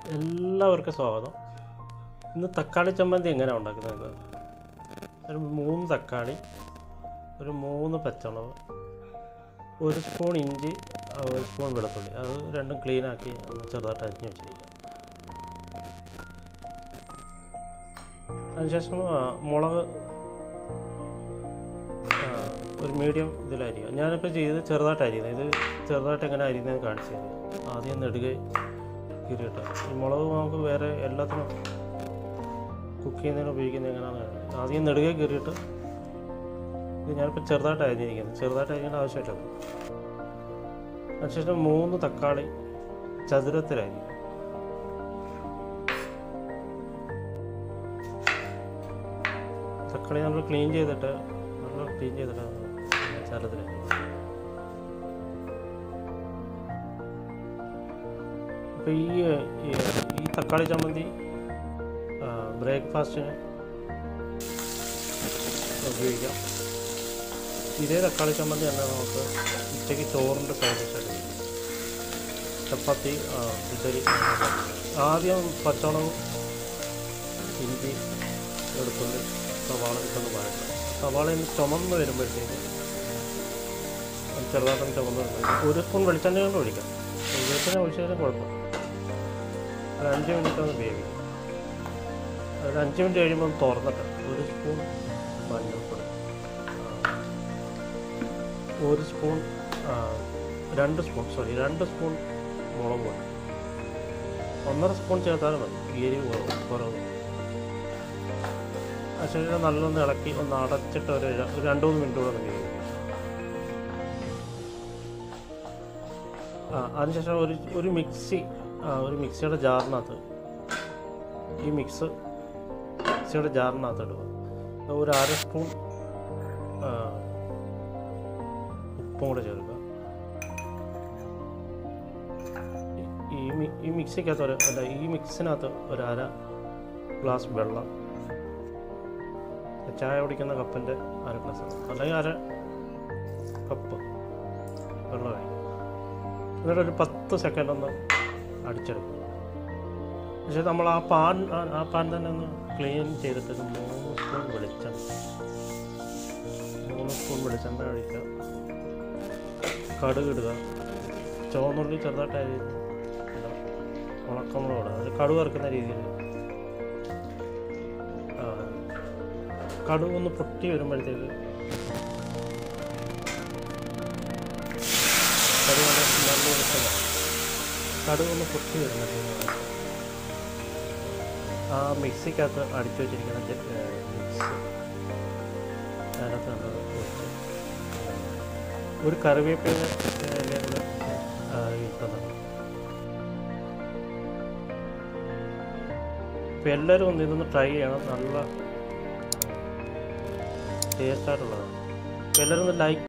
എല്ലാവർക്കും സ്വാഗതം ഇന്ന് തക്കാളി ചമ്മന്തി എങ്ങനെയാണ് ഉണ്ടാക്കുന്നത് ഒരു മൂന്ന് തക്കാളി ഒരു മൂന്ന് പച്ചമുളക് ഒരു സ്പൂൺ ഇഞ്ചി ആ, ഒരു സ്പൂൺ വെളുത്തുള്ളി അത് രണ്ടും ക്ലീനാക്കി ഒന്ന് ചെറുതായിട്ട് അരിഞ്ഞ് വെച്ചിരിക്കുക അതിനുശേഷം ആ, മുളക് ആ, ഒരു മീഡിയം ഇതിലരിയുക ഞാനിപ്പോൾ ചെയ്ത് ചെറുതായിട്ട് അരിയുന്നത് ഇത് ചെറുതായിട്ട് എങ്ങനെ അരിയുന്നത് കാണിച്ചു തരാം ആദ്യം നെടുകെ കീറിയിട്ട് ഈ മുളക് നമുക്ക് വേറെ എല്ലാത്തിനും കുക്ക് ചെയ്യുന്നതിന് ഉപയോഗിക്കുന്നത് എങ്ങനെയാണ് ആദ്യം നെടുകെ കീറിയിട്ട് ഇത് ഞാനിപ്പോൾ ചെറുതായിട്ട് അരിഞ്ഞിരിക്കുന്നത് ചെറുതായിട്ട് അരിയേണ്ട ആവശ്യമില്ല അതിനുശേഷം മൂന്ന് തക്കാളി ചതുരത്തിലരിയും തക്കാളി നമ്മൾ ക്ലീൻ ചെയ്തിട്ട് നമ്മൾ ക്ലീൻ ചെയ്തിട്ട് ചതുരത്തിലരിയും അപ്പോൾ ഈ ഈ- ഈ തക്കാളി ചമ്മന്തി ബ്രേക്ക്ഫാസ്റ്റിന് ഉപയോഗിക്കാം ഇതേ തക്കാളി ചമ്മന്തി തന്നെ നമുക്ക് ഉച്ചയ്ക്ക് ചോറിൻ്റെ സൈഡ് ഡിഷായിട്ട് ചപ്പാത്തി ആ, ഇഡലി അങ്ങനെ ആദ്യം പച്ചമുളകും ഇഞ്ചി വെളുത്തുള്ളി സവാള ഇട്ടൊന്ന് വഴറ്റും സവാള ഇന്ന് ചുമന്ന് വരുമ്പോഴത്തേക്ക് അത് ചെറുതായിട്ടൊന്ന് ചുമന്ന് വരുമ്പോഴത്തേക്ക് ഒരു സ്പൂൺ വെളിച്ചെണ്ണ കൊണ്ട് ഒഴിക്കാം വെളിച്ചെണ്ണ ഒഴിച്ചാലും കുഴപ്പം ഒരു അഞ്ച് മിനിറ്റ് ഒന്ന് വേവിക്കും ഒരു അഞ്ച് മിനിറ്റ് കഴിയുമ്പോൾ ഒന്ന് തുറന്നിട്ട് ഒരു സ്പൂൺ മഞ്ഞൾപ്പൊടി ആ, ഒരു സ്പൂൺ ആ, രണ്ട് സ്പൂൺ സോറി രണ്ട് സ്പൂൺ മുളക് പൊടി ഒന്നര സ്പൂൺ ചേർത്താലും മതി എരിവ് കുറവ് കുറവ് ആ ശരീരം നല്ലൊന്ന് ഇളക്കി ഒന്ന് അടച്ചിട്ട് ഒരു ര- ഒരു രണ്ട് മൂന്ന് മിനിറ്റ് കൂടെ ഒന്ന് വേവിക്കും ആ അതിനുശേഷം ഒരു ഒരു മിക്സി ആ, ഒരു മിക്സിയുടെ ജാറിനകത്ത് ഈ മിക്സ് മിക്സിയുടെ ജാറിനകത്ത് ഇടുക ഒരു അര സ്പൂൺ ആ, ഉപ്പും കൂടെ ചേർക്കുക ഈ- ഈ മി- ഈ മിക്സിക്കകത്ത് ഒരു അല്ല ഈ മിക്സിനകത്ത് ഒരു അര ഗ്ലാസ് വെള്ളം ചായ കുടിക്കുന്ന കപ്പിൻ്റെ അര ഗ്ലാസ് അല്ലെങ്കിൽ അര കപ്പ് വെള്ളം ഒഴിക്കുക എന്നിട്ട് ഒരു പത്ത് സെക്കൻഡ് ഒന്ന് അടിച്ചെടുക്കും പക്ഷേ നമ്മൾ ആ പാൻ ആ- ആ പാൻ തന്നെ ഒന്ന് ക്ലീൻ ചെയ്തിട്ട് ഒരു മൂന്ന് സ്പൂൺ വെളിച്ചെണ്ണ മൂന്ന് സ്പൂൺ വെളിച്ചെണ്ണ ഒഴിക്കുക കടുക് ഇടുക ചുവന്നുള്ളി ചെറുതായിട്ട് അരി ഇടുക. ഉണക്കമുളക് ഇടുക അതിൽ കടുക് ഇറക്കുന്ന രീതിയിൽ ആ, കടുക് ഒന്ന് പൊട്ടി വരുമ്പോഴത്തേക്ക് കടുക് നല്ല നല്ല വെളിച്ചെണ്ണ കടുക് ഒന്ന് പൊട്ടി വരുമ്പോഴത്തേക്ക് ആ മിക്സിക്കകത്ത് അടിച്ചു വെച്ചിരിക്കുന്ന ജ- ഏ, മിക്സ് അതിനകത്ത് നമ്മൾ ഒഴിച്ച് ഒരു കറിവേപ്പില ഇലയുടെ ഇട്ടുന്നുണ്ട് ഇപ്പം എല്ലാവരും ഒന്ന് ഇതൊന്ന് ട്രൈ ചെയ്യണം നല്ല ടേസ്റ്റായിട്ടുള്ളതാണ് എല്ലാവരും ഒന്ന് ലൈക്ക്